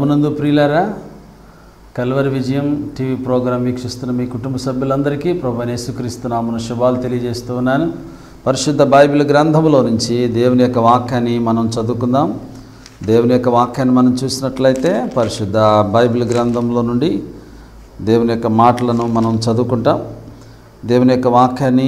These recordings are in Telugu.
ప్రభునందు ప్రియులారా కల్వరి విజయం టీవీ ప్రోగ్రాం వీక్షిస్తున్న మీ కుటుంబ సభ్యులందరికీ ప్రభు యేసుక్రీస్తునామను శుభాలు తెలియజేస్తూ ఉన్నాను పరిశుద్ధ బైబిల్ గ్రంథంలో నుంచి దేవుని యొక్క వాక్యాన్ని మనం చదువుకుందాం దేవుని యొక్క వాక్యాన్ని మనం చూసినట్లయితే పరిశుద్ధ బైబిల్ గ్రంథంలో నుండి దేవుని యొక్క మాటలను మనం చదువుకుంటాం దేవుని యొక్క వాక్యాన్ని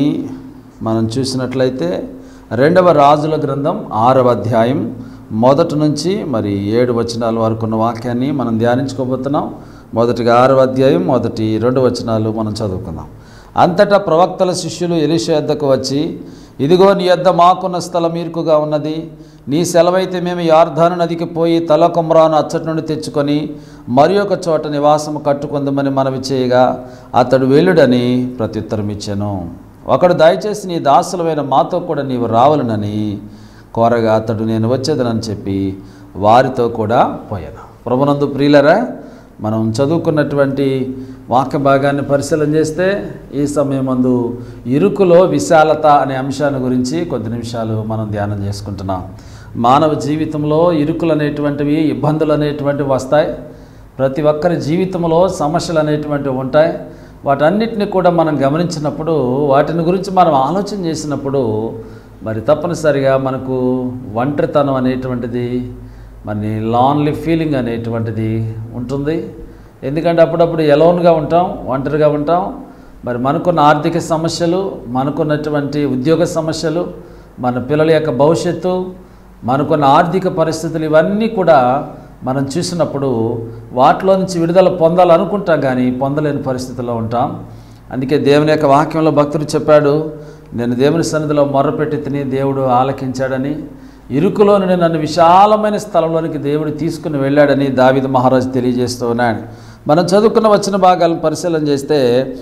మనం చూసినట్లయితే రెండవ రాజుల గ్రంథం ఆరవ అధ్యాయం మొదటి నుంచి మరి ఏడు వచనాల వరకు ఉన్న వాక్యాన్ని మనం ధ్యానించుకోబోతున్నాం మొదటిగా ఆరవ అధ్యాయం మొదటి రెండు వచనాలు మనం చదువుకుందాం అంతటా ప్రవక్తల శిష్యులు ఎలిషా యొద్దకు వచ్చి ఇదిగో నీ యొద్ద మాకున్న స్థలం ఇరుకుగా ఉన్నది నీ సెలవైతే మేము యార్ధాను నదికి పోయి తల కొమరాను అచ్చటి నుండి తెచ్చుకొని మరి ఒక చోట నివాసము కట్టుకుందామని మనవి చేయగా అతడు వెళ్ళుడని ప్రత్యుత్తరం ఇచ్చాను ఒకడు దయచేసి నీ దాసులమైన మాతో కూడా నీవు రావాలనని కోరగా అతడు నేను వచ్చేదనని చెప్పి వారితో కూడా పోయాను ప్రభునందు ప్రియులరా మనం చదువుకున్నటువంటి వాక్య భాగాన్ని పరిశీలన చేస్తే ఈ సమయం మందు ఇరుకులో విశాలత అనే అంశాన్ని గురించి కొద్ది నిమిషాలు మనం ధ్యానం చేసుకుంటున్నాం మానవ జీవితంలో ఇరుకులు అనేటువంటివి ఇబ్బందులు అనేటువంటివి వస్తాయి ప్రతి ఒక్కరి జీవితంలో సమస్యలు అనేటువంటివి ఉంటాయి వాటన్నిటిని కూడా మనం గమనించినప్పుడు వాటిని గురించి మనం ఆలోచన చేసినప్పుడు మరి తప్పనిసరిగా మనకు ఒంటరితనం అనేటువంటిది మరి లాన్లీ ఫీలింగ్ అనేటువంటిది ఉంటుంది ఎందుకంటే అప్పుడప్పుడు ఎలోన్గా ఉంటాం ఒంటరిగా ఉంటాం మరి మనకున్న ఆర్థిక సమస్యలు మనకున్నటువంటి ఉద్యోగ సమస్యలు మన పిల్లల యొక్క భవిష్యత్తు మనకున్న ఆర్థిక పరిస్థితులు ఇవన్నీ కూడా మనం చూసినప్పుడు వాటిలో నుంచి విడుదల పొందాలనుకుంటాం కానీ పొందలేని పరిస్థితుల్లో ఉంటాం అందుకే దేవుని యొక్క వాక్యంలో భక్తుడు చెప్పాడు నేను దేవుని సన్నిధిలో మొర్రపెట్టి తిని దేవుడు ఆలకించాడని ఇరుకులో నుండి నన్ను విశాలమైన స్థలంలోనికి దేవుడు తీసుకుని వెళ్ళాడని దావిద మహారాజు తెలియజేస్తూ ఉన్నాడు మనం చదువుకున్న వచ్చిన భాగాలను పరిశీలన చేస్తే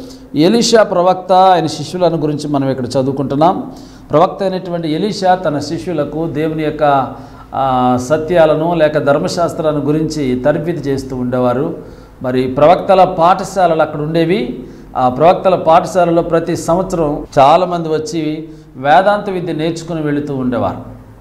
ఎలీషా ప్రవక్త ఆయన శిష్యులను గురించి మనం ఇక్కడ చదువుకుంటున్నాం ప్రవక్త అయినటువంటి ఎలీషా తన శిష్యులకు దేవుని యొక్క ఆ, సత్యాలను లేక ధర్మశాస్త్రాలను గురించి తరబితి చేస్తూ ఉండేవారు మరి ప్రవక్తల పాఠశాలలు అక్కడ ఉండేవి ఆ ప్రవక్తల పాఠశాలలో ప్రతి సంవత్సరం చాలామంది వచ్చి వేదాంత విద్య నేర్చుకుని వెళుతూ ఉండేవారు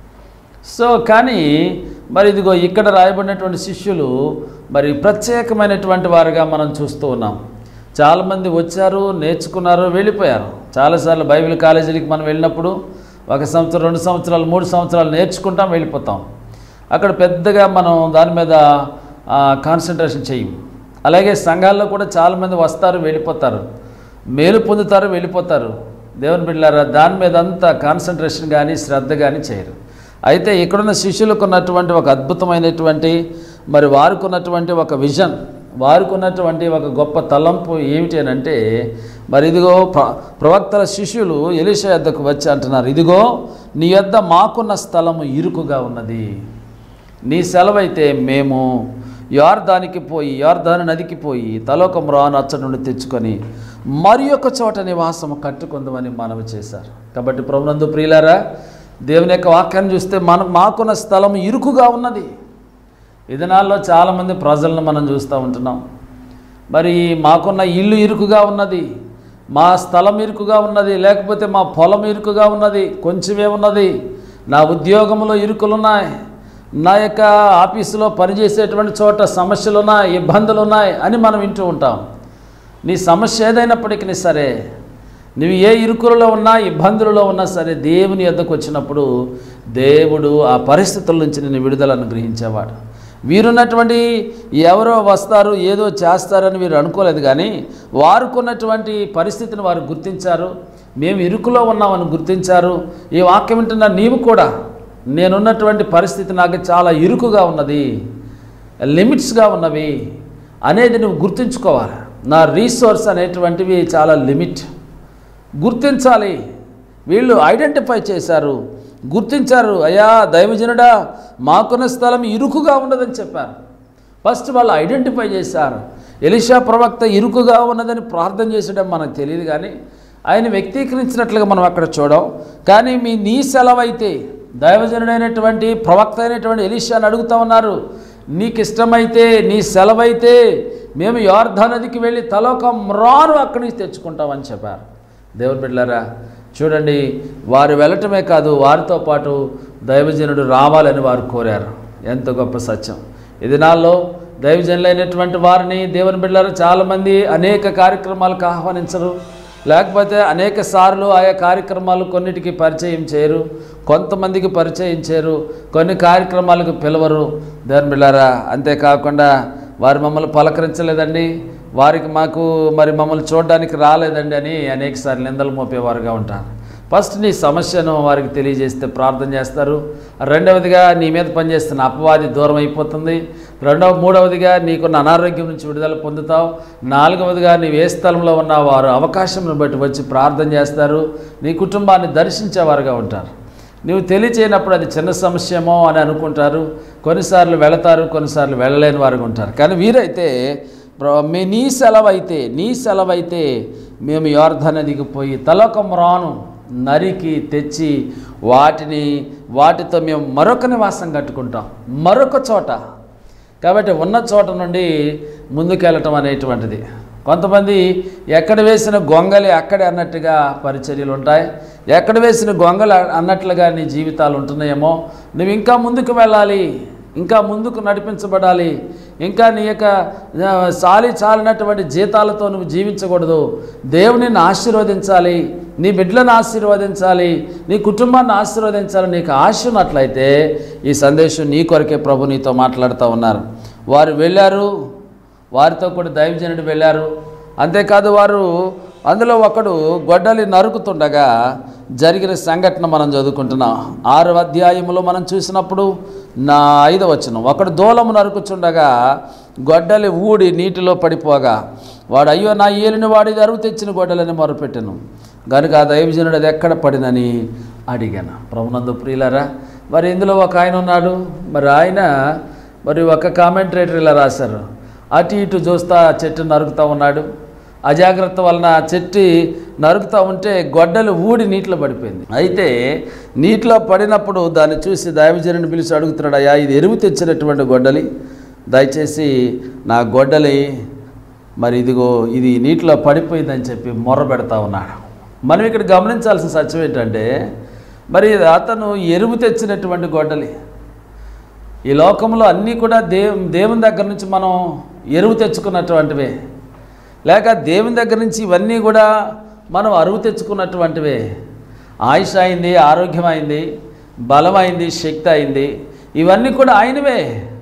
సో కానీ మరి ఇదిగో ఇక్కడ రాయబడినటువంటి శిష్యులు మరి ప్రత్యేకమైనటువంటి వారుగా మనం చూస్తూ ఉన్నాం చాలామంది వచ్చారు నేర్చుకున్నారు వెళ్ళిపోయారు చాలాసార్లు బైబిల్ కాలేజీలకి మనం వెళ్ళినప్పుడు ఒక సంవత్సరం రెండు సంవత్సరాలు మూడు సంవత్సరాలు నేర్చుకుంటాం వెళ్ళిపోతాం అక్కడ పెద్దగా మనం దాని మీద కాన్సన్ట్రేషన్ చేయం అలాగే సంఘాల్లో కూడా చాలామంది వస్తారు వెళ్ళిపోతారు మేలు పొందుతారు వెళ్ళిపోతారు దేవుని బిడ్డారా దాని మీద అంతా కాన్సన్ట్రేషన్ కానీ శ్రద్ధ కానీ చేయరు అయితే ఇక్కడున్న శిష్యులకు ఉన్నటువంటి ఒక అద్భుతమైనటువంటి మరి వారికి ఉన్నటువంటి ఒక విజన్ వారికి ఉన్నటువంటి ఒక గొప్ప తలంపు ఏమిటి అని అంటే మరి ఇదిగో ప్ర ప్రవక్తల శిష్యులు ఎలిషా యొద్దకు వచ్చి అంటున్నారు ఇదిగో నీ యొద్ద మాకున్న స్థలము ఇరుకుగా ఉన్నది నీ సెలవైతే మేము యార్దానికి పోయి యార్దాను నదికి పోయి తలోకం రాను అచ్చడి నుండి తెచ్చుకొని మరి ఒక చోట నివాసము కట్టుకుందామని మనవి చేశారు కాబట్టి ప్రభునందు ప్రియులారా దేవుని యొక్క వాక్యాన్ని చూస్తే మనం మాకున్న స్థలం ఇరుకుగా ఉన్నది ఈ దినాల్లో చాలామంది ప్రజలను మనం చూస్తూ ఉంటున్నాం మరి మాకున్న ఇల్లు ఇరుకుగా ఉన్నది మా స్థలం ఇరుకుగా ఉన్నది లేకపోతే మా పొలం ఇరుకుగా ఉన్నది కొంచెమే ఉన్నది నా ఉద్యోగంలో ఇరుకులున్నాయి నా యొక్క ఆఫీసులో పనిచేసేటువంటి చోట సమస్యలు ఉన్నాయి ఇబ్బందులు ఉన్నాయి అని మనం వింటూ ఉంటాం నీ సమస్య ఏదైనప్పటికీ సరే నువ్వు ఏ ఇరుకులలో ఉన్నా ఇబ్బందులలో ఉన్నా సరే దేవుని యొద్దకు వచ్చినప్పుడు దేవుడు ఆ పరిస్థితుల నుంచి నిన్ను విడుదల అనుగ్రహించేవాడు వీరున్నటువంటి ఎవరో వస్తారు ఏదో చేస్తారని వీరు అనుకోలేదు కానీ వారుకున్నటువంటి పరిస్థితిని వారు గుర్తించారు మేము ఇరుకులో ఉన్నామని గుర్తించారు ఈ వాక్యం వింటున్న నీవు కూడా నేనున్నటువంటి పరిస్థితి నాకు చాలా ఇరుకుగా ఉన్నది లిమిట్స్గా ఉన్నవి అనేది నువ్వు గుర్తుంచుకోవాలి నా రీసోర్స్ అనేటువంటివి చాలా లిమిట్ గుర్తించాలి వీళ్ళు ఐడెంటిఫై చేశారు గుర్తించారు అయ్యా దైవజనుడా మాకున్న స్థలం ఇరుకుగా ఉన్నదని చెప్పారు ఫస్ట్ వాళ్ళు ఐడెంటిఫై చేశారు ఎలిషా ప్రవక్త ఇరుకుగా ఉన్నదని ప్రార్థన చేసడం మనకు తెలియదు కానీ ఆయన వ్యక్తీకరించినట్లుగా మనం అక్కడ చూడం కానీ మీ నీ సెలవైతే దైవజనుడైనటువంటి ప్రవక్త అయినటువంటి ఎలిషాని అడుగుతా ఉన్నారు నీకు ఇష్టమైతే నీ సెలవైతే మేము యోర్ధా నదికి వెళ్ళి తలొక మ్రాను అక్కడి నుంచి తెచ్చుకుంటామని చెప్పారు దేవుని బిడ్డలారా చూడండి వారు వెళ్ళటమే కాదు వారితో పాటు దైవజనుడు రావాలని వారు కోరారు ఎంత గొప్ప సత్యం ఈ దినాల్లో దైవజనులైనటువంటి వారిని దేవుని బిడ్డలు చాలామంది అనేక కార్యక్రమాలకు ఆహ్వానించరు లేకపోతే అనేక సార్లు ఆయా కార్యక్రమాలు కొన్నిటికి పరిచయం చేయరు కొంతమందికి పరిచయం చేయరు కొన్ని కార్యక్రమాలకు పిలవరు దేవుని బిడ్డారా అంతేకాకుండా వారు మమ్మల్ని పలకరించలేదండి వారికి మాకు మరి మమ్మల్ని చూడడానికి రాలేదండి అని అనేకసార్లు నిందలు మోపేవారుగా ఉంటారు ఫస్ట్ నీ సమస్యను వారికి తెలియజేస్తే ప్రార్థన చేస్తారు రెండవదిగా నీ మీద పనిచేస్తున్న అపవాది దూరం అయిపోతుంది రెండవ మూడవదిగా నీకున్న అనారోగ్యం నుంచి విడుదల పొందుతావు నాలుగవదిగా నీవు ఏ స్థలంలో ఉన్న వారు అవకాశం బట్టి వచ్చి ప్రార్థన చేస్తారు నీ కుటుంబాన్ని దర్శించేవారుగా ఉంటారు నువ్వు తెలియచేయనప్పుడు అది చిన్న సమస్యమో అని అనుకుంటారు కొన్నిసార్లు వెళతారు కొన్నిసార్లు వెళ్ళలేని వారు ఉంటారు కానీ వీరైతే ప్ర- మీ నీ సెలవైతే నీ సెలవైతే మేము యోర్ధ నదికి పోయి తలొక మ్రాను నరికి తెచ్చి వాటిని వాటితో మేము మరొక నివాసం కట్టుకుంటాం మరొక చోట కాబట్టి ఉన్న చోట నుండి ముందుకెళ్ళటం అనేటువంటిది కొంతమంది ఎక్కడ వేసిన గొంగలి అక్కడే అన్నట్టుగా పరిచర్యలు ఉంటాయి ఎక్కడ వేసిన గొంగలు అన్నట్లుగా నీ జీవితాలు ఉంటున్నాయేమో నువ్వు ఇంకా ముందుకు వెళ్ళాలి ఇంకా ముందుకు నడిపించబడాలి ఇంకా నీ యొక్క ఆ, చాలి చాలినటువంటి జీతాలతో నువ్వు జీవించకూడదు దేవుని ఆశీర్వదించాలి నీ బిడ్డలను ఆశీర్వదించాలి నీ కుటుంబాన్ని ఆశీర్వదించాలి నీకు ఆశ ఉన్నట్లయితే ఈ సందేశం నీ కొరకే ప్రభు నీతో మాట్లాడుతూ ఉన్నారు వారు వెళ్ళారు వారితో కూడా దైవజనుడు వెళ్ళారు అంతేకాదు వారు అందులో ఒకడు గొడ్డలి నరుకుతుండగా జరిగిన సంఘటన మనం చదువుకుంటున్నాం ఆరు అధ్యాయములో మనం చూసినప్పుడు నా ఐదవ వచనం ఒకడు దూలము నరుకుచుండగా గొడ్డలి ఊడి నీటిలో పడిపోగా వాడు అయ్యో నా ఏలిన వాడి అరువు తెచ్చిన గొడ్డలని మొరపెట్టెను కనుక ఆ దైవజనుడు అది ఎక్కడ పడినని అడిగాను ప్రభునందు ప్రియులరా మరి ఇందులో ఒక ఆయన ఉన్నాడు మరి ఆయన మరి ఒక కామెంటరేటర్ ఇలా రాశారు అటు ఇటు చూస్తా చెట్టు నరుకుతూ ఉన్నాడు అజాగ్రత్త వలన ఆ చెట్టు నరుకుతూ ఉంటే గొడ్డలు ఊడి నీటిలో పడిపోయింది అయితే నీటిలో పడినప్పుడు దాన్ని చూసి దైవజనుని పిలిచి అడుగుతున్నాడు అయ్యా ఇది ఎరువు తెచ్చినటువంటి గొడ్డలి దయచేసి నా గొడ్డలి మరి ఇదిగో ఇది నీటిలో పడిపోయిందని చెప్పి మొర్ర పెడతా ఉన్నాడు మనం ఇక్కడ గమనించాల్సిన సత్యం ఏంటంటే మరి అతను ఎరువు తెచ్చినటువంటి గొడ్డలి ఈ లోకంలో అన్నీ కూడా దేవు దేవుని దగ్గర నుంచి మనం ఎరువు తెచ్చుకున్నటువంటివే లేక దేవుని దగ్గర నుంచి ఇవన్నీ కూడా మనం అరువు తెచ్చుకున్నటువంటివే ఆయుష్ అయింది ఆరోగ్యం అయింది బలం అయింది శక్తి అయింది ఇవన్నీ కూడా ఆయనవే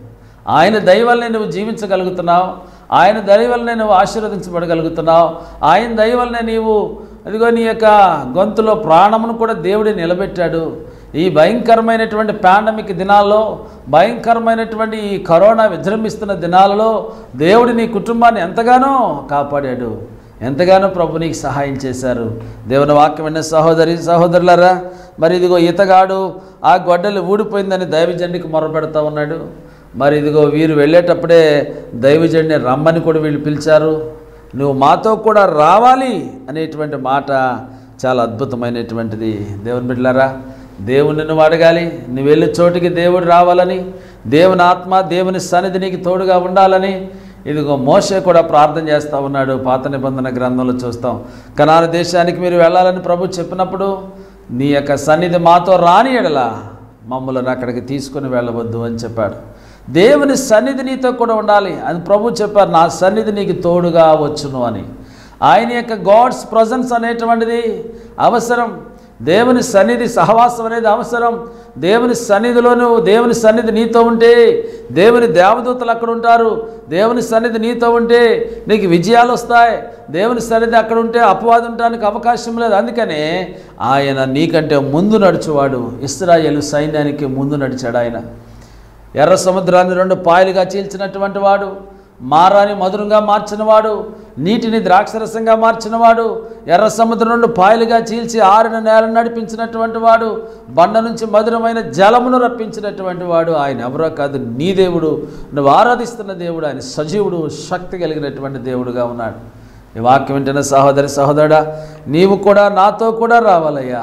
ఆయన దయ వల్లనే నువ్వు జీవించగలుగుతున్నావు ఆయన దయ వల్లనే నువ్వు ఆశీర్వదించబడగలుగుతున్నావు ఆయన దయ వల్లనే నీవు అదిగో నీ యొక్క గొంతులో ప్రాణమును కూడా దేవుడే నిలబెట్టాడు ఈ భయంకరమైనటువంటి పాండమిక్ దినాల్లో భయంకరమైనటువంటి ఈ కరోనా విజృంభిస్తున్న దినాలలో దేవుడు నీ కుటుంబాన్ని ఎంతగానో కాపాడాడు ఎంతగానో ప్రభు నీకు సహాయం చేశారు దేవుని వాక్యం విన్న సహోదరి సహోదరులారా మరి ఇదిగో ఈతగాడు ఆ గొడ్డలు ఊడిపోయిందని దైవజండికి మొరపెడతా ఉన్నాడు మరి ఇదిగో వీరు వెళ్ళేటప్పుడే దైవజండిని రమ్మని కూడా వీళ్ళు పిలిచారు నువ్వు మాతో కూడా రావాలి అనేటువంటి మాట చాలా అద్భుతమైనటువంటిది దేవుని బిడ్డలారా దేవుని నువ్వు అడగాలి నువ్వు వెళ్ళే చోటికి దేవుడు రావాలని దేవుని ఆత్మ దేవుని సన్నిధి నీకు తోడుగా ఉండాలని ఇదిగో మోసే కూడా ప్రార్థన చేస్తూ ఉన్నాడు పాత నిబంధన గ్రంథంలో చూస్తాం కనాన దేశానికి మీరు వెళ్ళాలని ప్రభు చెప్పినప్పుడు నీ యొక్క సన్నిధి మాతో రాని ఎడలా మమ్మల్ని అక్కడికి తీసుకుని వెళ్ళవద్దు అని చెప్పాడు దేవుని సన్నిధి నీతో కూడా ఉండాలి అని ప్రభు చెప్పారు నా సన్నిధి నీకు తోడుగా వచ్చును అని ఆయన యొక్క గాడ్స్ ప్రజెన్స్ అనేటువంటిది అవసరం దేవుని సన్నిధి సహవాసం అనేది అవసరం దేవుని సన్నిధిలోను దేవుని సన్నిధి నీతో ఉంటే దేవుని దేవదూతలు అక్కడ ఉంటారు దేవుని సన్నిధి నీతో ఉంటే నీకు విజయాలు వస్తాయి దేవుని సన్నిధి అక్కడ ఉంటే అపవాదం ఉండడానికి అవకాశం లేదు అందుకనే ఆయన నీకంటే ముందు నడుచువాడు ఇస్రాయేలు సైన్యానికి ముందు నడిచాడు ఆయన ఎర్ర సముద్రాన్ని రెండు పాయలుగా చీల్చినటువంటి వాడు మారాని మధురంగా మార్చినవాడు నీటిని ద్రాక్షరసంగా మార్చినవాడు ఎర్ర సముద్రం నుండి పాయలుగా చీల్చి ఆరిన నేలను నడిపించినటువంటి వాడు బండ నుంచి మధురమైన జలమును రప్పించినటువంటి వాడు ఆయన ఎవరో కాదు నీ దేవుడు నువ్వు ఆరాధిస్తున్న దేవుడు ఆయన సజీవుడు శక్తి కలిగినటువంటి దేవుడుగా ఉన్నాడు ఈ వాక్యం వింటున్న సహోదరి సహోదరుడా నీవు కూడా నాతో కూడా రావాలయ్యా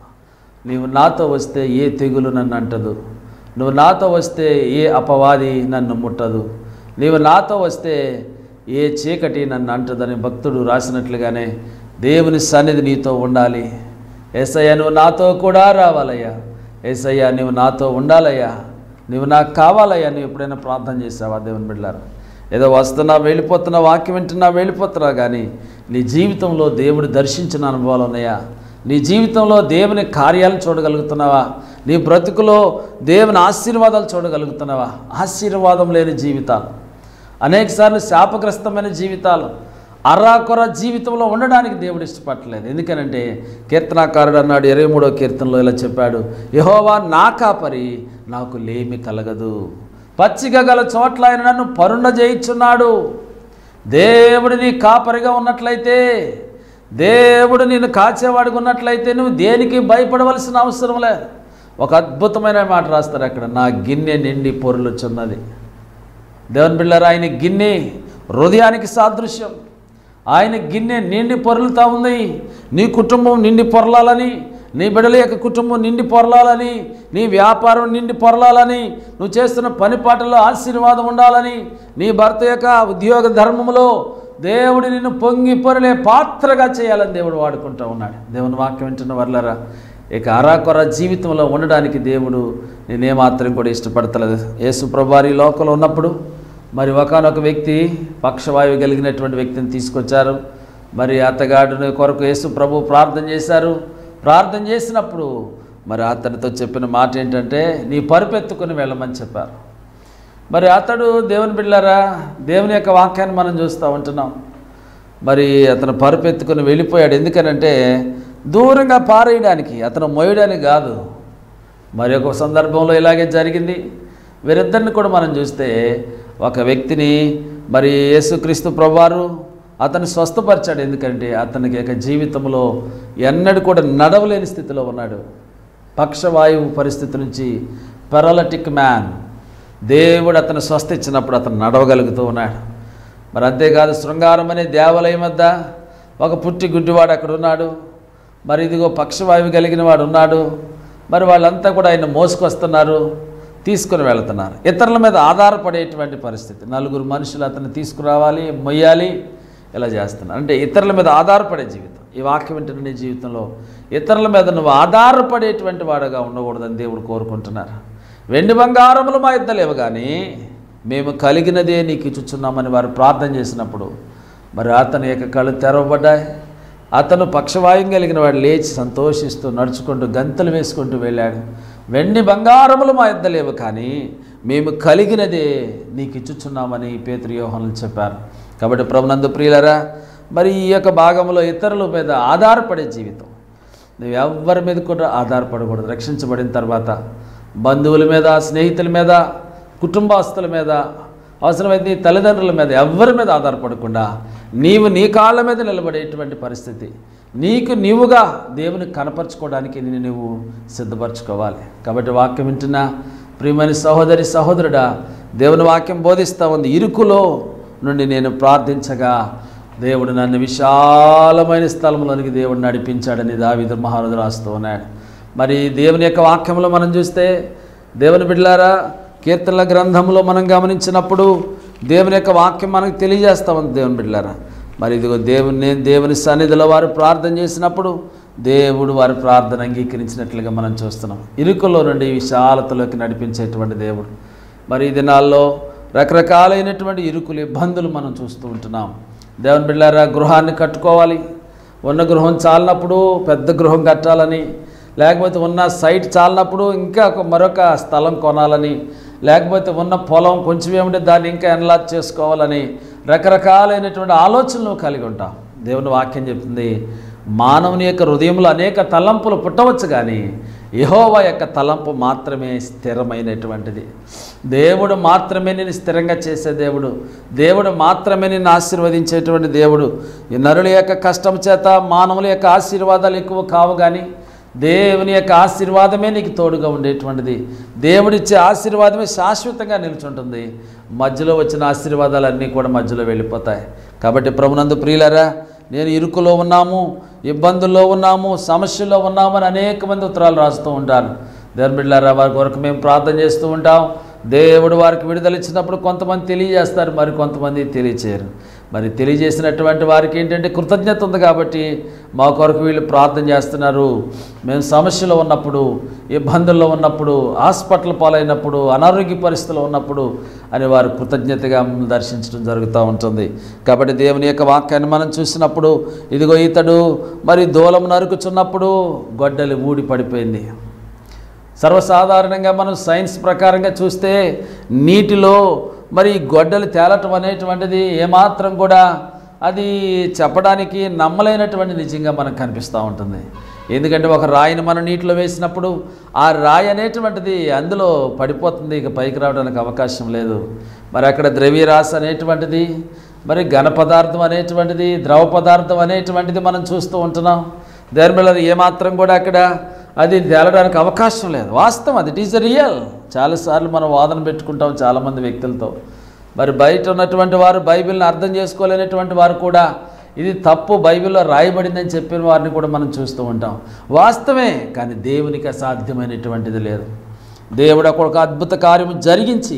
నీవు నాతో వస్తే ఏ తెగులు నన్ను అంటదు నువ్వు నాతో వస్తే ఏ అపవాది నన్ను ముట్టదు నీవు నాతో వస్తే ఏ చీకటి నన్ను అంటదని భక్తుడు రాసినట్లుగానే దేవుని సన్నిధి నీతో ఉండాలి ఏసయ్య నువ్వు నాతో కూడా రావాలయ్యా ఏసయ్య నువ్వు నాతో ఉండాలయ్యా నువ్వు నాకు కావాలయ్యా నువ్వు ఎప్పుడైనా ప్రార్థన చేసావా దేవుని బిడ్డారు ఏదో వస్తున్నా వెళ్ళిపోతున్నా వాక్యం వింటున్నా వెళ్ళిపోతున్నా కానీ నీ జీవితంలో దేవుడు దర్శించిన అనుభవాలు ఉన్నాయా నీ జీవితంలో దేవుని కార్యాలను చూడగలుగుతున్నావా నీ బ్రతుకులో దేవుని ఆశీర్వాదాలు చూడగలుగుతున్నావా ఆశీర్వాదం లేని జీవితాలు అనేకసార్లు శాపగ్రస్తమైన జీవితాలు అర్రాకొర జీవితంలో ఉండడానికి దేవుడు ఇష్టపడలేదు ఎందుకనంటే కీర్తనాకారుడు అన్నాడు ఇరవై మూడో కీర్తనలో ఇలా చెప్పాడు యహోవా నా కాపరి నాకు లేమి కలగదు పచ్చిక గల చోట్ల ఆయన నన్ను పరుండ చేయించున్నాడు దేవుడు నీ కాపరిగా ఉన్నట్లయితే దేవుడు నిన్ను కాచేవాడిగా ఉన్నట్లయితే నువ్వు దేనికి భయపడవలసిన అవసరం లేదు ఒక అద్భుతమైన మాట రాస్తారు అక్కడ నా గిన్నె నిండి పొరులుచున్నది దేవుని బిళ్ళారు ఆయన గిన్నె హృదయానికి సాదృశ్యం ఆయన గిన్నె నిండి పొరలుతా ఉంది నీ కుటుంబం నిండి పొరలాలని నీ బిడ్డల యొక్క కుటుంబం నిండి పొరలాలని నీ వ్యాపారం నిండి పొరలాలని నువ్వు చేస్తున్న పని పాటల్లో ఆశీర్వాదం ఉండాలని నీ భర్త యొక్క ఉద్యోగ ధర్మములో దేవుడు నిన్ను పొంగి పొరలే పాత్రగా చేయాలని దేవుడు వాడుకుంటూ ఉన్నాడు దేవుని వాక్యం వింటున్న వర్లరా ఇక అరాకొర జీవితంలో ఉండడానికి దేవుడు నేనేమాత్రం కూడా ఇష్టపడతలేదు యేసు ప్రభారి లోకంలో ఉన్నప్పుడు మరి ఒకనొక వ్యక్తి పక్షవాయువు కలిగినటువంటి వ్యక్తిని తీసుకొచ్చారు మరి అతగాడుని కొరకు యేసు ప్రభు ప్రార్థన చేశారు ప్రార్థన చేసినప్పుడు మరి అతనితో చెప్పిన మాట ఏంటంటే నీ పరుపెత్తుకుని వెళ్ళమని చెప్పారు మరి అతడు దేవుని బిళ్ళారా దేవుని యొక్క వాక్యాన్ని మనం చూస్తూ ఉంటున్నాం మరి అతను పరుపెత్తుకుని వెళ్ళిపోయాడు ఎందుకనంటే దూరంగా పారేయడానికి అతను మోయడానికి కాదు మరి ఒక సందర్భంలో ఇలాగే జరిగింది వీరిద్దరిని కూడా మనం చూస్తే ఒక వ్యక్తిని మరి యేసుక్రీస్తు ప్రభువారు అతను స్వస్థపరిచాడు ఎందుకంటే అతనికి యొక్క జీవితంలో ఎన్నడూ కూడా నడవలేని స్థితిలో ఉన్నాడు పక్షవాయువు పరిస్థితి నుంచి పెరాలటిక్ మ్యాన్ దేవుడు అతను స్వస్థ ఇచ్చినప్పుడు అతను నడవగలుగుతూ ఉన్నాడు మరి అంతేకాదు శృంగారం అనే దేవాలయం వద్ద ఒక పుట్టి గుడ్డివాడు అక్కడ ఉన్నాడు మరి ఇదిగో పక్షవాయువు కలిగిన వాడు ఉన్నాడు మరి వాళ్ళంతా కూడా ఆయన మోసుకొస్తున్నారు తీసుకుని వెళుతున్నారు ఇతరుల మీద ఆధారపడేటువంటి పరిస్థితి నలుగురు మనుషులు అతన్ని తీసుకురావాలి మొయ్యాలి ఇలా చేస్తున్నారు అంటే ఇతరుల మీద ఆధారపడే జీవితం ఈ వాక్యం వింటున్న నీ జీవితంలో ఇతరుల మీద నువ్వు ఆధారపడేటువంటి వాడుగా ఉండకూడదని దేవుడు కోరుకుంటున్నారు వెండి బంగారములు మా ఇద్దలేవు కానీ మేము కలిగినదే నీకు ఇచ్చుచున్నామని వారు ప్రార్థన చేసినప్పుడు మరి అతని యొక్క కళ్ళు తెరవబడ్డాయి అతను పక్షవాయుం కలిగిన వాడు లేచి సంతోషిస్తూ నడుచుకుంటూ గంతలు వేసుకుంటూ వెళ్ళాడు వెండి బంగారములు మా ఇద్దలేవు కానీ మేము కలిగినదే నీకు ఇచ్చుచున్నామని పేతృయోహనులు చెప్పారు కాబట్టి ప్రభునందు ప్రియులరా మరి ఈ యొక్క భాగంలో ఇతరుల మీద ఆధారపడే జీవితం నువ్వు ఎవరి మీద కూడా ఆధారపడకూడదు రక్షించబడిన తర్వాత బంధువుల మీద స్నేహితుల మీద కుటుంబస్తుల మీద అవసరమైతే నీ తల్లిదండ్రుల మీద ఎవరి మీద ఆధారపడకుండా నీవు నీ కాళ్ళ మీద నిలబడేటువంటి పరిస్థితి నీకు నీవుగా దేవుని కనపరుచుకోవడానికి నిన్ను నువ్వు సిద్ధపరచుకోవాలి కాబట్టి వాక్యం వింటున్నా ప్రియమైన సహోదరి సహోదరుడా దేవుని వాక్యం బోధిస్తూ ఉంది ఇరుకులో నుండి నేను ప్రార్థించగా దేవుడు నన్ను విశాలమైన స్థలంలోనికి దేవుడు నడిపించాడని దావిద మహారాజు రాస్తూ ఉన్నాడు మరి దేవుని యొక్క వాక్యంలో మనం చూస్తే దేవుని బిడ్డలారా కీర్తనల గ్రంథంలో మనం గమనించినప్పుడు దేవుని యొక్క వాక్యం మనకు తెలియజేస్తా ఉంది దేవుని బిడ్డలారా మరి ఇదిగో దేవుని దేవుని సన్నిధిలో వారు ప్రార్థన చేసినప్పుడు దేవుడు వారి ప్రార్థన అంగీకరించినట్లుగా మనం చూస్తున్నాం ఇరుకులో నుండి విశాలతలోకి నడిపించేటువంటి దేవుడు మరి ఈ దినాల్లో రకరకాలైనటువంటి ఇరుకులు ఇబ్బందులు మనం చూస్తూ ఉంటున్నాం దేవుని బిళ్ళారా గృహాన్ని కట్టుకోవాలి ఉన్న గృహం చాలినప్పుడు పెద్ద గృహం కట్టాలని లేకపోతే ఉన్న సైట్ చాలినప్పుడు ఇంకా ఒక మరొక స్థలం కొనాలని లేకపోతే ఉన్న పొలం కొంచెం ఏమిటి దాన్ని ఇంకా ఎన్లాజ్ చేసుకోవాలని రకరకాలైనటువంటి ఆలోచనలు కలిగి ఉంటాం దేవుని వాక్యం చెప్తుంది మానవుని యొక్క హృదయంలో అనేక తలంపులు పుట్టవచ్చు కానీ యహోవా యొక్క తలంపు మాత్రమే స్థిరమైనటువంటిది దేవుడు మాత్రమే నేను స్థిరంగా చేసే దేవుడు దేవుడు మాత్రమే నిన్ను ఆశీర్వదించేటువంటి దేవుడు ఈ నరుల యొక్క కష్టం చేత మానవుల యొక్క ఆశీర్వాదాలు ఎక్కువ కావు కానీ దేవుని యొక్క ఆశీర్వాదమే నీకు తోడుగా ఉండేటువంటిది దేవుడిచ్చే ఆశీర్వాదమే శాశ్వతంగా నిలుచుంటుంది మధ్యలో వచ్చిన ఆశీర్వాదాలన్నీ కూడా మధ్యలో వెళ్ళిపోతాయి కాబట్టి ప్రభునందు ప్రియులరా నేను ఇరుకులో ఉన్నాము ఇబ్బందుల్లో ఉన్నాము సమస్యల్లో ఉన్నాము అని అనేక మంది ఉత్తరాలు రాస్తూ ఉంటారు దేవుని బిడ్డారా వారి కొరకు మేము ప్రార్థన చేస్తూ ఉంటాం దేవుడు వారికి విడుదల ఇచ్చినప్పుడు కొంతమంది తెలియజేస్తారు మరి కొంతమంది తెలియచేయరు మరి తెలియజేసినటువంటి వారికి ఏంటంటే కృతజ్ఞత ఉంది కాబట్టి మా కొరకు వీళ్ళు ప్రార్థన చేస్తున్నారు మేము సమస్యలో ఉన్నప్పుడు ఇబ్బందుల్లో ఉన్నప్పుడు హాస్పిటల్ పాలైనప్పుడు అనారోగ్య పరిస్థితుల్లో ఉన్నప్పుడు అని వారు కృతజ్ఞతగా మమ్మల్ని దర్శించడం జరుగుతూ ఉంటుంది కాబట్టి దేవుని యొక్క వాక్యాన్ని మనం చూసినప్పుడు ఇదిగో ఇతడు మరి దూలం నరుకుచున్నప్పుడు గొడ్డలి ఊడి పడిపోయింది సర్వసాధారణంగా మనం సైన్స్ ప్రకారంగా చూస్తే నీటిలో మరి ఈ గొడ్డలు తేలటం అనేటువంటిది ఏమాత్రం కూడా అది చెప్పడానికి నమ్మలేనటువంటి నిజంగా మనకు కనిపిస్తూ ఉంటుంది ఎందుకంటే ఒక రాయిని మనం నీటిలో వేసినప్పుడు ఆ రాయి అనేటువంటిది అందులో పడిపోతుంది ఇక పైకి రావడానికి అవకాశం లేదు మరి అక్కడ ద్రవ్యరాశి అనేటువంటిది మరి ఘన పదార్థం అనేటువంటిది ద్రవ పదార్థం అనేటువంటిది మనం చూస్తూ ఉంటున్నాం దేని ఏమాత్రం కూడా అక్కడ అది తేలడానికి అవకాశం లేదు వాస్తవం అది ఇట్ ఈజ్ రియల్ చాలాసార్లు మనం వాదన పెట్టుకుంటాం చాలామంది వ్యక్తులతో మరి బయట ఉన్నటువంటి వారు బైబిల్ని అర్థం చేసుకోలేనటువంటి వారు కూడా ఇది తప్పు బైబిల్లో రాయబడిందని చెప్పిన వారిని కూడా మనం చూస్తూ ఉంటాం వాస్తవమే కానీ దేవునికి అసాధ్యమైనటువంటిది లేదు దేవుడు అక్కడ ఒక అద్భుత కార్యము జరిగించి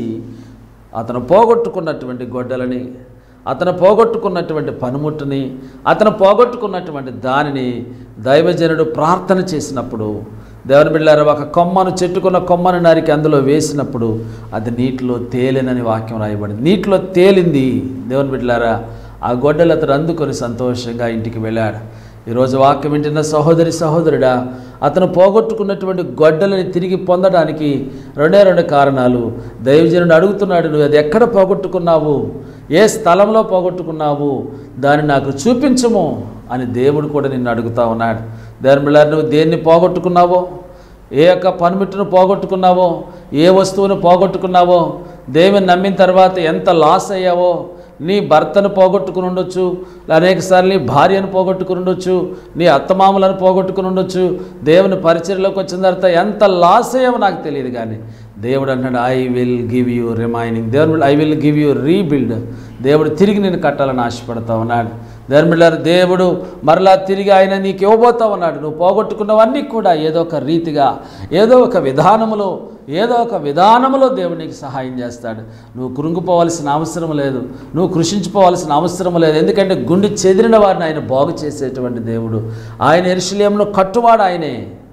అతను పోగొట్టుకున్నటువంటి గొడ్డలని అతను పోగొట్టుకున్నటువంటి పనిముట్టుని అతను పోగొట్టుకున్నటువంటి దానిని దైవజనుడు ప్రార్థన చేసినప్పుడు దేవుని బిళ్ళారు ఒక కొమ్మను చెట్టుకున్న కొమ్మను నరికి అందులో వేసినప్పుడు అది నీటిలో తేలినని వాక్యం రాయబడింది నీటిలో తేలింది దేవుని బిడ్డలారా ఆ గొడ్డలు అతను అందుకొని సంతోషంగా ఇంటికి వెళ్ళాడు ఈరోజు వాక్యం వింటున్న సహోదరి సహోదరుడా అతను పోగొట్టుకున్నటువంటి గొడ్డలని తిరిగి పొందడానికి రెండే రెండు కారణాలు దైవజనుడు అడుగుతున్నాడు నువ్వు అది ఎక్కడ పోగొట్టుకున్నావు ఏ స్థలంలో పోగొట్టుకున్నావు దాన్ని నాకు చూపించము అని దేవుడు కూడా నిన్ను అడుగుతా ఉన్నాడు దాని బిళ్ళారు నువ్వు దేన్ని పోగొట్టుకున్నావో ఏ యొక్క పనిముట్టును పోగొట్టుకున్నావో ఏ వస్తువును పోగొట్టుకున్నావో దేవుని నమ్మిన తర్వాత ఎంత లాస్ అయ్యావో నీ భర్తను పోగొట్టుకుని ఉండొచ్చు అనేకసార్లు నీ భార్యను పోగొట్టుకుని ఉండొచ్చు నీ అత్తమామలను పోగొట్టుకుని ఉండొచ్చు దేవుని పరిచయలోకి వచ్చిన తర్వాత ఎంత లాస్ అయ్యావో నాకు తెలియదు కానీ దేవుడు అంటాడు I will give you remaining దేవుడు I will give you rebuild దేవుడు తిరిగి నేను కట్టాలని ఆశపడతా ఉన్నాడు ధర్మిళ్ళారు దేవుడు మరలా తిరిగి ఆయన నీకు ఇవ్వబోతా ఉన్నాడు నువ్వు పోగొట్టుకున్నవన్నీ కూడా ఏదో ఒక రీతిగా ఏదో ఒక విధానములో ఏదో ఒక విధానములో దేవుడు నీకు సహాయం చేస్తాడు నువ్వు కృంగిపోవాల్సిన అవసరం లేదు నువ్వు కృషించిపోవాల్సిన అవసరం లేదు ఎందుకంటే గుండె చెదిరిన వారిని ఆయన బాగు చేసేటువంటి దేవుడు ఆయన ఎరుశల్యంలో కట్టువాడు ఆయనే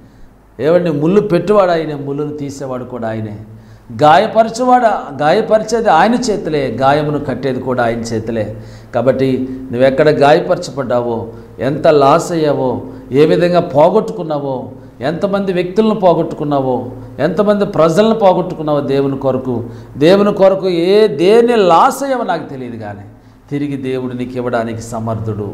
ఏమండి ముళ్ళు పెట్టువాడు ఆయనే ముళ్ళును తీసేవాడు కూడా ఆయనే గాయపరచువాడు గాయపరిచేది ఆయన చేతులే గాయమును కట్టేది కూడా ఆయన చేతులే కాబట్టి నువ్వెక్కడ గాయపరచబడ్డావో ఎంత లాస్ అయ్యావో ఏ విధంగా పోగొట్టుకున్నావో ఎంతమంది వ్యక్తులను పోగొట్టుకున్నావో ఎంతమంది ప్రజలను పోగొట్టుకున్నావో దేవుని కొరకు దేవుని కొరకు ఏ దేన్ని లాస్ అయ్యావో నాకు తెలియదు కానీ తిరిగి దేవుడు నీకు ఇవ్వడానికి సమర్థుడు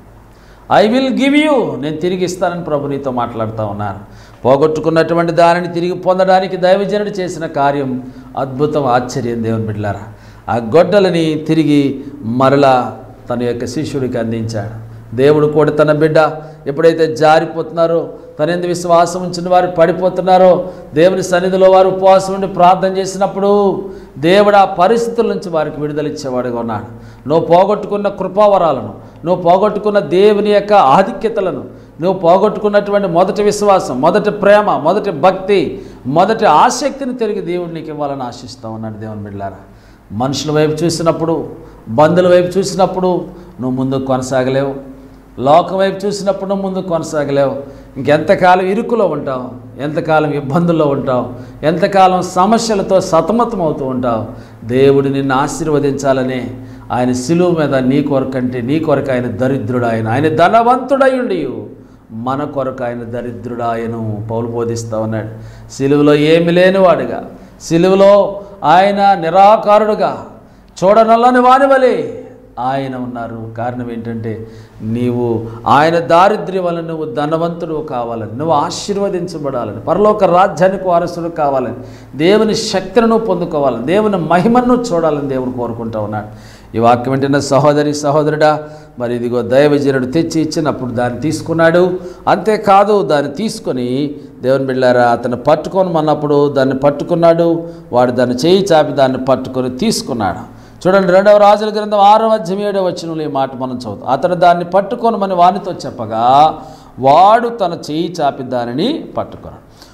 ఐ విల్ గివ్ యూ నేను తిరిగి ఇస్తానని ప్రభు నీతో మాట్లాడుతూ ఉన్నాను పోగొట్టుకున్నటువంటి దానిని తిరిగి పొందడానికి దైవజనుడు చేసిన కార్యం అద్భుతం ఆశ్చర్యం దేవుని బిడ్డలారా ఆ గొడ్డలని తిరిగి మరలా తన యొక్క శిష్యుడికి అందించాడు దేవుడు కూడా తన బిడ్డ ఎప్పుడైతే జారిపోతున్నారో తన ఎందు విశ్వాసం ఉంచిన వారు పడిపోతున్నారో దేవుని సన్నిధిలో వారు ఉపవాసం ఉండి ప్రార్థన చేసినప్పుడు దేవుడు ఆ పరిస్థితుల నుంచి వారికి విడుదల ఇచ్చేవాడుగా ఉన్నాడు నువ్వు పోగొట్టుకున్న కృపావరాలను నువ్వు పోగొట్టుకున్న దేవుని యొక్క ఆధిక్యతలను నువ్వు పోగొట్టుకున్నటువంటి మొదటి విశ్వాసం మొదటి ప్రేమ మొదటి భక్తి మొదటి ఆసక్తిని తిరిగి దేవుడు నీకు ఇవ్వాలని ఆశిస్తూ ఉన్నాడు దేవుని బిడ్డారా మనుషుల వైపు చూసినప్పుడు బంధువుల వైపు చూసినప్పుడు నువ్వు ముందుకు కొనసాగలేవు లోకం వైపు చూసినప్పుడు నువ్వు ముందుకు కొనసాగలేవు ఇంకెంతకాలం ఇరుకులో ఉంటావు ఎంతకాలం ఇబ్బందుల్లో ఉంటావు ఎంతకాలం సమస్యలతో సతమతం అవుతూ ఉంటావు దేవుడు నిన్ను ఆశీర్వదించాలని ఆయన సిలువ మీద నీ కొరకంటే నీ కొరకు ఆయన దరిద్రుడు ఆయన ఆయన ధనవంతుడయుండి మన కొరకు ఆయన దరిద్రుడాయను పౌలు బోధిస్తూ ఉన్నాడు సిలువలో ఏమి లేనివాడుగా సిలువలో ఆయన నిరాకారుడుగా చూడనల్లని వానివలే ఆయన ఉన్నారు కారణం ఏంటంటే నీవు ఆయన దారిద్ర్యం వల్ల నువ్వు ధనవంతుడు కావాలని నువ్వు ఆశీర్వదించబడాలని పరలోక రాజ్యానికి వారసుడు కావాలని దేవుని శక్తిని నువ్వు పొందుకోవాలని దేవుని మహిమను చూడాలని దేవుడు కోరుకుంటూ ఉన్నాడు ఈ వాక్యం వింటున్న సహోదరి సహోదరుడా మరి ఇదిగో దైవజనుడు తెచ్చి ఇచ్చినప్పుడు దాన్ని తీసుకున్నాడు అంతేకాదు దాన్ని తీసుకొని దేవుని బిళ్ళారా అతను పట్టుకొని అన్నప్పుడు దాన్ని పట్టుకున్నాడు వాడు దాన్ని చేయి చాపి దాన్ని పట్టుకొని తీసుకున్నాడు చూడండి రెండవ రాజుల గ్రంథం ఆరో అధ్యాయం ఏడవ వచనంలో ఈ మాట మనం చదువుతాం అతను దాన్ని పట్టుకొని మన వానితో చెప్పగా వాడు తన చేయి చాపి దానిని పట్టుకున్నాడు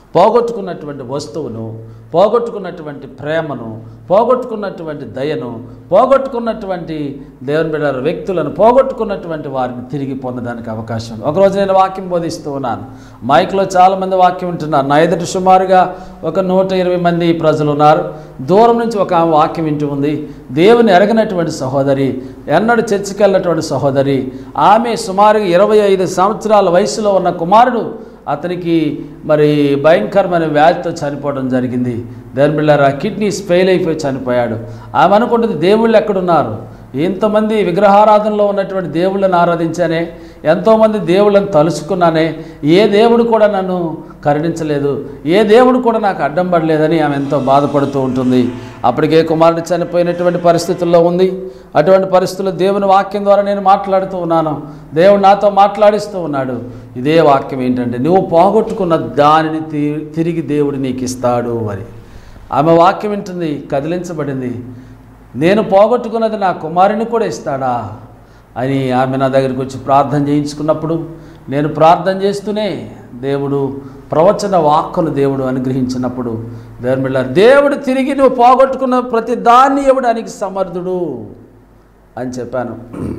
పోగొట్టుకున్నటువంటి వస్తువును పోగొట్టుకున్నటువంటి ప్రేమను పోగొట్టుకున్నటువంటి దయను పోగొట్టుకున్నటువంటి దేవుని బిడ్డ వ్యక్తులను పోగొట్టుకున్నటువంటి వారిని తిరిగి పొందడానికి అవకాశం ఉంది ఒకరోజు నేను వాక్యం బోధిస్తూ ఉన్నాను మైక్లో చాలామంది వాక్యం వింటున్నారు నా ఎదుటి సుమారుగా ఒక నూట ఇరవై మంది ప్రజలు ఉన్నారు దూరం నుంచి ఒక ఆమె వాక్యం వింటూ ఉంది దేవుని ఎరగనటువంటి సహోదరి ఎన్నడూ చర్చికి వెళ్ళినటువంటి సహోదరి ఆమె సుమారుగా ఇరవై ఐదు సంవత్సరాల వయసులో ఉన్న కుమారుడు అతనికి మరి భయంకరమైన వ్యాధితో చనిపోవడం జరిగింది దాని బిళ్ళారా కిడ్నీస్ ఫెయిల్ అయిపోయి చనిపోయాడు ఆమె అనుకుంటుంది దేవుళ్ళు ఎక్కడున్నారు ఇంతమంది విగ్రహారాధనలో ఉన్నటువంటి దేవుళ్ళని ఆరాధించానే ఎంతోమంది దేవుళ్ళని తలుచుకున్నానే ఏ దేవుడు కూడా నన్ను కరుణించలేదు ఏ దేవుడు కూడా నాకు అడ్డం పడలేదని ఆమె ఎంతో బాధపడుతూ ఉంటుంది అప్పటికే కుమారుడు చనిపోయినటువంటి పరిస్థితుల్లో ఉంది అటువంటి పరిస్థితుల్లో దేవుని వాక్యం ద్వారా నేను మాట్లాడుతూ ఉన్నాను దేవుడు నాతో మాట్లాడిస్తూ ఉన్నాడు ఇదే వాక్యం ఏంటంటే నువ్వు పోగొట్టుకున్న దానిని తి- తిరిగి దేవుడు నీకు ఇస్తాడు అని ఆమె వాక్యం వింటుంది కదిలించబడింది నేను పోగొట్టుకున్నది నా కుమారుని కూడా ఇస్తాడా అని ఆమె నా దగ్గరికి వచ్చి ప్రార్థన చేయించుకున్నప్పుడు నేను ప్రార్థన చేస్తూనే దేవుడు ప్రవచన వాక్కును దేవుడు అనుగ్రహించినప్పుడు దేవుని బిడ్డ దేవుడు తిరిగి నువ్వు పోగొట్టుకున్న ప్రతి దాన్ని ఇవ్వడానికి సమర్థుడు అని చెప్పాను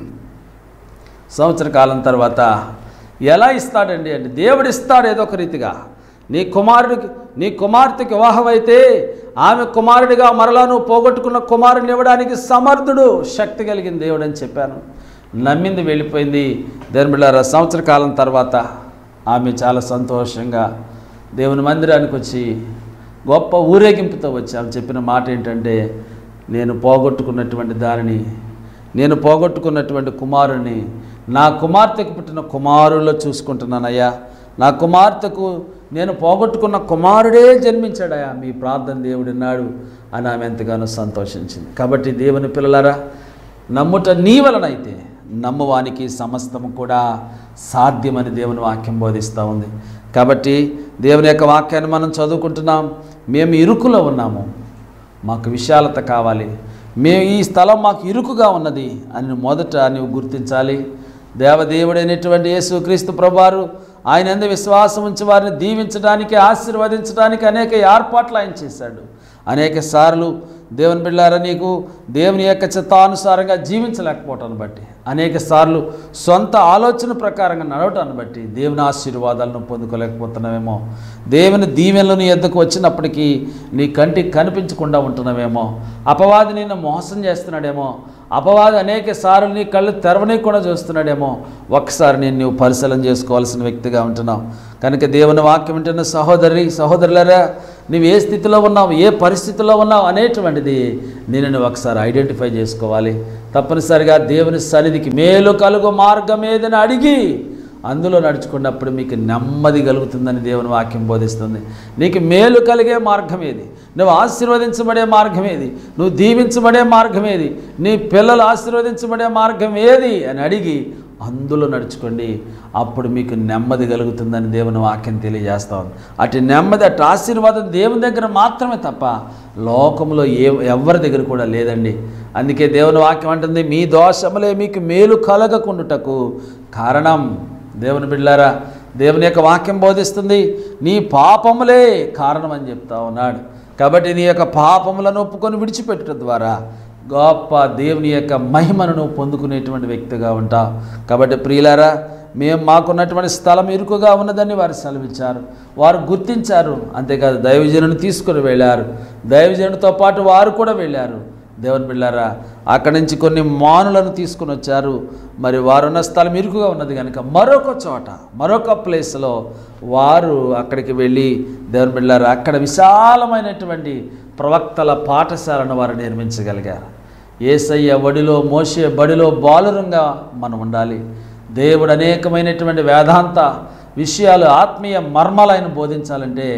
సంవత్సర కాలం తర్వాత ఎలా ఇస్తాడండి అంటే దేవుడు ఇస్తాడు ఏదో ఒక రీతిగా నీ కుమారుడికి నీ కుమార్తెకి వివాహం అయితే ఆమె కుమారుడిగా మరలా నువ్వు పోగొట్టుకున్న కుమారుని ఇవ్వడానికి సమర్థుడు శక్తి కలిగిన దేవుడు అని చెప్పాను నమ్మింది వెళ్ళిపోయింది దేవుని బిళ్ళారా సంవత్సర కాలం తర్వాత ఆమె చాలా సంతోషంగా దేవుని మందిరానికి వచ్చి గొప్ప ఊరేగింపుతో వచ్చి ఆమె చెప్పిన మాట ఏంటంటే నేను పోగొట్టుకున్నటువంటి దానిని నేను పోగొట్టుకున్నటువంటి కుమారుని నా కుమార్తెకు పుట్టిన కుమారుల్లో చూసుకుంటున్నానయ్యా నా కుమార్తెకు నేను పోగొట్టుకున్న కుమారుడే జన్మించాడయ్యా మీ ప్రార్థన దేవుడిన్నాడు అని ఆమె ఎంతగానో సంతోషించింది కాబట్టి దేవుని పిల్లలారా నమ్ముట నీ వలనైతే నమ్మువానికి సమస్తము కూడా సాధ్యమని దేవుని వాక్యం బోధిస్తూ ఉంది కాబట్టి దేవుని యొక్క వాక్యాన్ని మనం చదువుకుంటున్నాం మేము ఇరుకులో ఉన్నాము మాకు విశాలత కావాలి మేము ఈ స్థలం మాకు ఇరుకుగా ఉన్నది అని మొదట నువ్వు గుర్తించాలి దేవదేవుడైనటువంటి యేసుక్రీస్తు ప్రభువారు ఆయన ఎందు విశ్వాసం ఉంచి వారిని దీవించడానికి ఆశీర్వదించడానికి అనేక ఏర్పాట్లు ఆయన చేశాడు అనేక సార్లు దేవుని బిళ్ళారా నీకు దేవుని యొక్క చిత్తానుసారంగా జీవించలేకపోవటాన్ని బట్టి అనేక సార్లు సొంత ఆలోచన ప్రకారంగా నడవటాన్ని బట్టి దేవుని ఆశీర్వాదాలను పొందుకోలేకపోతున్నావేమో దేవుని దీవెనలు నీ ఎద్దకు వచ్చినప్పటికీ నీ కంటికి కనిపించకుండా ఉంటున్నావేమో అపవాది నిన్ను మోసం చేస్తున్నాడేమో అపవాది అనేక సార్లు నీ కళ్ళు తెరవనీయకుండా చూస్తున్నాడేమో ఒక్కసారి నేను నువ్వు పరిశీలన చేసుకోవాల్సిన వ్యక్తిగా ఉంటున్నావు కనుక దేవుని వాక్యం వింటున్న సహోదరి సహోదరులరా నువ్వు ఏ స్థితిలో ఉన్నావు ఏ పరిస్థితిలో ఉన్నావు అనేటువంటిది నేను నువ్వు ఒకసారి ఐడెంటిఫై చేసుకోవాలి తప్పనిసరిగా దేవుని సన్నిధికి మేలు కలుగు మార్గం ఏదని అడిగి అందులో నడుచుకున్నప్పుడు మీకు నెమ్మది కలుగుతుందని దేవుని వాక్యం బోధిస్తుంది నీకు మేలు కలిగే మార్గం ఏది నువ్వు ఆశీర్వదించబడే మార్గం ఏది నువ్వు దీవించబడే మార్గం ఏది నీ పిల్లలు ఆశీర్వదించబడే మార్గం ఏది అని అడిగి అందులో నడుచుకోండి అప్పుడు మీకు నెమ్మది కలుగుతుందని దేవుని వాక్యం తెలియజేస్తా ఉంది అటు నెమ్మది అటు ఆశీర్వాదం దేవుని దగ్గర మాత్రమే తప్ప లోకంలో ఏ ఎవరి దగ్గర కూడా లేదండి అందుకే దేవుని వాక్యం అంటుంది మీ దోషములే మీకు మేలు కలగకుండుటకు కారణం దేవుని బిడ్డారా దేవుని యొక్క వాక్యం బోధిస్తుంది నీ పాపములే కారణం అని చెప్తా ఉన్నాడు కాబట్టి నీ యొక్క పాపములను ఒప్పుకొని విడిచిపెట్టడం ద్వారా గొప్ప దేవుని యొక్క మహిమను నువ్వు పొందుకునేటువంటి వ్యక్తిగా ఉంటావు కాబట్టి ప్రియులారా మేము మాకున్నటువంటి స్థలం ఇరుకుగా ఉన్నదని వారు సెలవిచ్చారు వారు గుర్తించారు అంతేకాదు దైవజనుని తీసుకుని వెళ్ళారు దైవజనుడితో పాటు వారు కూడా వెళ్ళారు దేవుని బిళ్ళారా అక్కడి నుంచి కొన్ని మానులను తీసుకుని వచ్చారు మరి వారున్న స్థలం ఇరుకుగా ఉన్నది కనుక మరొక చోట మరొక ప్లేస్లో వారు అక్కడికి వెళ్ళి దేవుని బిళ్ళారా అక్కడ విశాలమైనటువంటి ప్రవక్తల పాఠశాలను వారు నిర్మించగలిగారు ఏసయ్య బడిలో మోసే బడిలో బాలురంగా మనం ఉండాలి దేవుడు అనేకమైనటువంటి వేదాంత విషయాలు ఆత్మీయ మర్మాలు ఆయన బోధించాలంటే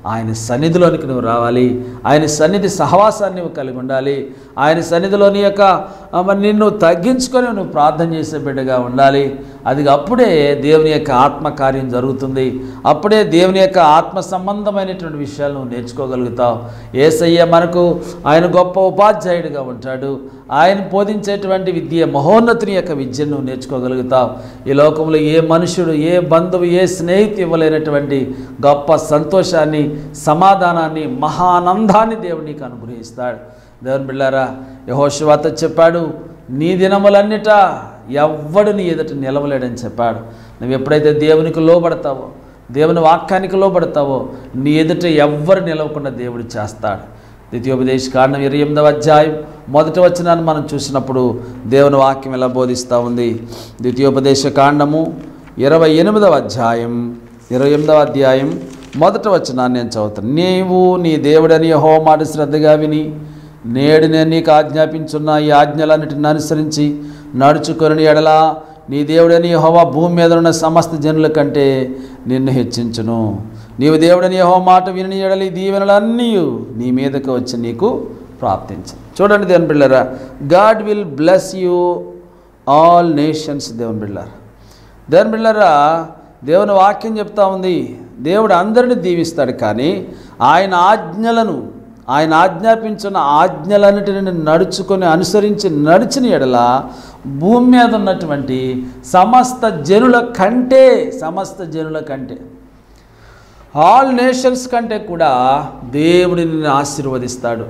ఆయన సన్నిధిలోనికి నువ్వు రావాలి ఆయన సన్నిధి సహవాసాన్ని నువ్వు కలిగి ఉండాలి ఆయన సన్నిధిలోని యొక్క ఆ, మరి నిన్ను తగ్గించుకొని నువ్వు ప్రార్థన చేసే బిడ్డగా ఉండాలి అది అప్పుడే దేవుని యొక్క ఆత్మకార్యం జరుగుతుంది అప్పుడే దేవుని యొక్క ఆత్మ సంబంధమైనటువంటి విషయాలు నువ్వు నేర్చుకోగలుగుతావు ఏసయ్య మనకు ఆయన గొప్ప ఉపాధ్యాయుడిగా ఉంటాడు ఆయన బోధించేటువంటి విద్య మహోన్నతుని యొక్క విద్యను నువ్వు నేర్చుకోగలుగుతావు ఈ లోకంలో ఏ మనుషుడు ఏ బంధువు ఏ స్నేహితు ఇవ్వలేనటువంటి గొప్ప సంతోషాన్ని సమాధానాన్ని మహానందాన్ని దేవుడు నీకు అనుగ్రహిస్తాడు దేవుని బిళ్ళారా యహోశివాత చెప్పాడు నీ దినములన్నిట ఎవ్వడు నీ ఎదుట నిలవలేడని చెప్పాడు నువ్వు ఎప్పుడైతే దేవునికి లోబడతావో దేవుని వాక్యానికి లోబడతావో నీ ఎదుట ఎవ్వరు నిలవకుండా దేవుడు చేస్తాడు ద్వితీయోపదేశ కాండం ఇరవై ఎనిమిదవ అధ్యాయం మొదటి వచనాన్ని మనం చూసినప్పుడు దేవుని వాక్యం ఎలా బోధిస్తూ ఉంది ద్వితీయోపదేశ కాండము ఇరవై ఎనిమిదవ అధ్యాయం ఇరవై ఎనిమిదవ అధ్యాయం మొదటి వచనాన్ని నేను చదువుతాను నీవు నీ దేవుడని యెహో మాట శ్రద్ధగా విని నేడు నేను నీకు ఆజ్ఞాపించున్న ఈ ఆజ్ఞలన్నిటిని అనుసరించి నడుచుకొని ఎడలా నీ దేవుడని యెహోవా భూమి మీద ఉన్న సమస్త జనుల కంటే నిన్ను హెచ్చించును నీవు దేవుడని యెహోవా మాట విని ఎడలి దీవెనలన్నీ నీ మీదకి వచ్చి నీకు ప్రాప్తించు చూడండి దేవుని బిళ్ళరా God will bless you all nations దేవుని బిళ్ళారా దేవుని బిళ్ళరా దేవుని వాక్యం చెప్తా ఉంది దేవుడు అందరిని దీవిస్తాడు కానీ ఆయన ఆజ్ఞలను ఆయన ఆజ్ఞాపించిన ఆజ్ఞలన్నిటిని నడుచుకొని అనుసరించి నడిచిన ఎడల భూమి మీద ఉన్నటువంటి సమస్త జనుల కంటే సమస్త జనుల కంటే ఆల్ నేషన్స్ కంటే కూడా దేవుడు నిన్ను ఆశీర్వదిస్తాడు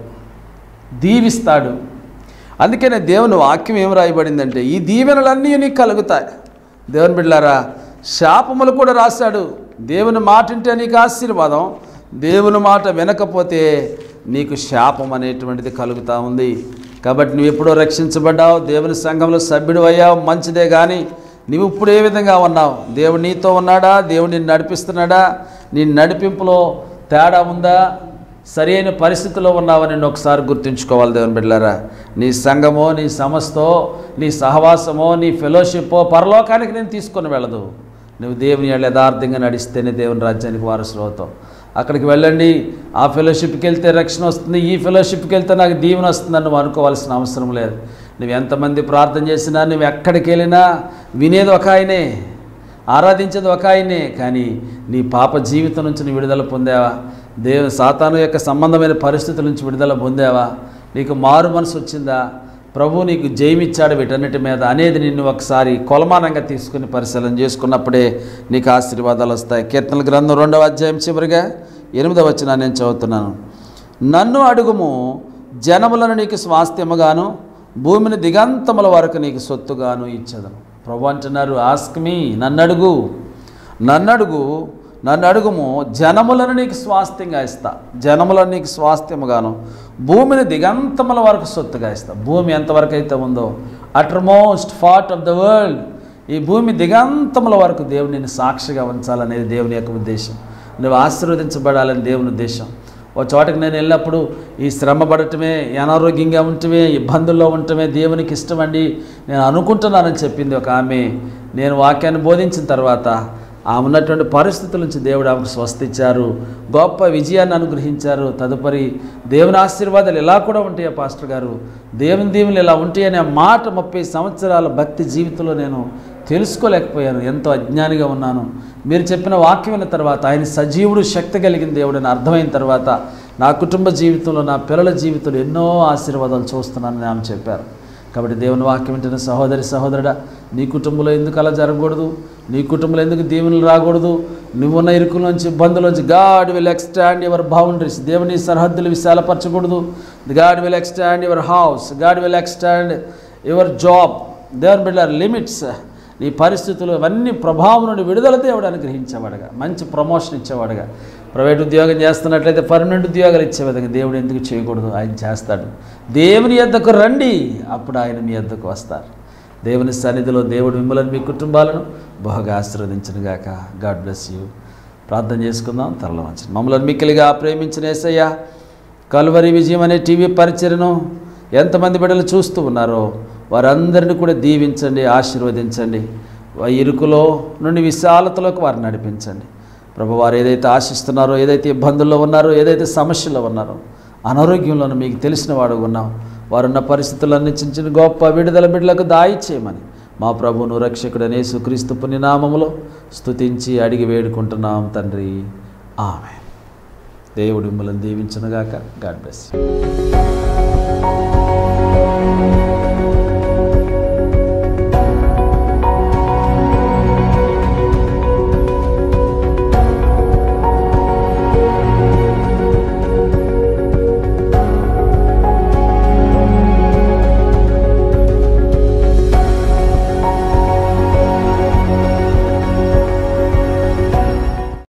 దీవిస్తాడు అందుకనే దేవుని వాక్యం ఏం రాయబడిందంటే ఈ దీవెనలన్నీ నీకు కలుగుతాయి దేవుని బిడ్డారా శాపములు కూడా రాశాడు దేవుని మాట వింటే నీకు ఆశీర్వాదం దేవుని మాట వినకపోతే నీకు శాపం అనేటువంటిది కలుగుతూ ఉంది కాబట్టి నువ్వు ఎప్పుడో రక్షించబడ్డావు దేవుని సంఘంలో సభ్యుడు అయ్యావు మంచిదే కానీ నువ్వు ఇప్పుడు ఏ విధంగా ఉన్నావు దేవుడు నీతో ఉన్నాడా దేవుడు నిన్ను నడిపిస్తున్నాడా నీ నడిపింపులో తేడా ఉందా సరైన పరిస్థితిలో ఉన్నావని నేను ఒకసారి గుర్తుంచుకోవాలి దేవుని బిడ్డలారా నీ సంఘమో నీ సంస్థో నీ సహవాసమో నీ ఫెలోషిప్పో పరలోకానికి నేను తీసుకొని వెళ్ళదు నువ్వు దేవుని ఎడల యథార్థంగా నడిస్తేనే దేవుని రాజ్యానికి వారసులు అవుతావు అక్కడికి వెళ్ళండి ఆ ఫెలోషిప్కి వెళ్తే రక్షణ వస్తుంది ఈ ఫెలోషిప్కి వెళ్తే నాకు దీవెన వస్తుందని నువ్వు అనుకోవాల్సిన అవసరం లేదు నువ్వు ఎంతమంది ప్రార్థన చేసినా నువ్వు ఎక్కడికి వెళ్ళినా వినేది ఒక ఆయనే ఆరాధించేది ఒక ఆయనే కానీ నీ పాప జీవితం నుంచి నువ్వు విడుదల పొందావా దేవు సాతాను యొక్క సంబంధమైన పరిస్థితుల నుంచి విడుదల పొందావా నీకు మారు మనసు వచ్చిందా ప్రభు నీకు జయమిచ్చాడు వీటన్నిటి మీద అనేది నిన్ను ఒకసారి కొలమానంగా తీసుకుని పరిశీలన చేసుకున్నప్పుడే నీకు ఆశీర్వాదాలు వస్తాయి కీర్తనల గ్రంథం రెండవ అధ్యాయం చివరిగా ఎనిమిదవ వచ్చిన నేను చదువుతున్నాను నన్ను అడుగుము జనములను నీకు స్వాస్థ్యముగాను భూమిని దిగంతముల వరకు నీకు సొత్తుగాను ఇచ్చదను ప్రభు అంటున్నారు ఆస్క్ మీ నన్ను అడుగు నన్ను అడుగు నన్ను అడుగుము జనములను నీకు స్వాస్థ్యంగా ఇస్తా జనములను నీకు స్వాస్థ్యముగాను భూమిని దిగంతముల వరకు సొత్తుగా ఇస్తా భూమి ఎంతవరకు అయితే ఉందో uttermost part of the world ఈ భూమి దిగంతముల వరకు దేవుడు నిన్ను సాక్షిగా ఉంచాలనేది దేవుని యొక్క ఉద్దేశం నువ్వు ఆశీర్వదించబడాలని దేవుని ఉద్దేశం ఓ చోటకి నేను వెళ్ళినప్పుడు ఈ శ్రమ పడటమే అనారోగ్యంగా ఉండటమే ఇబ్బందుల్లో ఉండటమే దేవునికి ఇష్టమండి నేను అనుకుంటున్నానని చెప్పింది ఒక ఆమె నేను వాక్యాన్ని బోధించిన తర్వాత ఆమె ఉన్నటువంటి పరిస్థితుల నుంచి దేవుడు ఆమెకు స్వస్థించారు గొప్ప విజయాన్ని అనుగ్రహించారు తదుపరి దేవుని ఆశీర్వాదాలు ఇలా కూడా ఉంటాయా పాస్టర్ గారు దేవుని దీవులు ఇలా ఉంటాయనే మాట ముప్పై సంవత్సరాల భక్తి జీవితంలో నేను తెలుసుకోలేకపోయాను ఎంతో అజ్ఞానిగా ఉన్నాను మీరు చెప్పిన వాక్యం విన్న తర్వాత ఆయన సజీవుడు శక్తి కలిగిన దేవుడు అని అర్థమైన తర్వాత నా కుటుంబ జీవితంలో నా పిల్లల జీవితంలో ఎన్నో ఆశీర్వాదాలు చూస్తున్నానని ఆమె చెప్పారు కాబట్టి దేవుని వాక్యం వింటున్న సహోదరి సహోదరుడా నీ కుటుంబంలో ఎందుకు అలా జరగకూడదు నీ కుటుంబంలో ఎందుకు దీవెనలు రాకూడదు నువ్వున్న ఇరుకులోంచి ఇబ్బందులోంచి God will extend your boundaries దేవుని సరిహద్దులు విశాలపరచకూడదు God will extend your house God will extend your job దేవుని బిడ్డ లిమిట్స్ నీ పరిస్థితులు అవన్నీ ప్రభావం నుండి విడుదల దేవుడు అనుగ్రహించేవాడుగా మంచి ప్రమోషన్ ఇచ్చేవాడుగా ప్రైవేట్ ఉద్యోగం చేస్తున్నట్లయితే పర్మనెంట్ ఉద్యోగాలు ఇచ్చే విధంగా దేవుడు ఎందుకు చేయకూడదు ఆయన చేస్తాడు దేవుని యొద్దకు రండి అప్పుడు ఆయన మీ యొద్దకు వస్తారు దేవుని సన్నిధిలో దేవుడు మిమ్మల్ని మీ కుటుంబాలను బహుగా ఆశీర్వదించను గాక గాడ్ బ్లెస్ యూ ప్రార్థన చేసుకుందాం తరలో మంచి మమ్మల్ని మిక్కిలిగా ప్రేమించిన ఏసయ్య కల్వరి విజయం అనే టీవీ పరిచయను ఎంతమంది బిడ్డలు చూస్తూ ఉన్నారో వారందరిని కూడా దీవించండి ఆశీర్వదించండి వా- ఇరుకులో నుండి విశాలతలోకి వారిని నడిపించండి ప్రభు వారు ఏదైతే ఆశిస్తున్నారో ఏదైతే ఇబ్బందుల్లో ఉన్నారో ఏదైతే సమస్యలో ఉన్నారో అనారోగ్యంలోనూ మీకు తెలిసిన వాడు ఉన్నాం వారున్న పరిస్థితులన్నీ చిన్న చిన్న గొప్ప విడుదల బిడ్డలకు దాయి చేయమని మా ప్రభువును రక్షకుడనే సుక్రీస్తు పుణ్యనామములో స్తుతించి అడిగి వేడుకుంటున్నాం తండ్రి ఆమె దేవుడి మిమ్మల్ని దీవించనుగాక గాడ్ బ్లెస్ యూ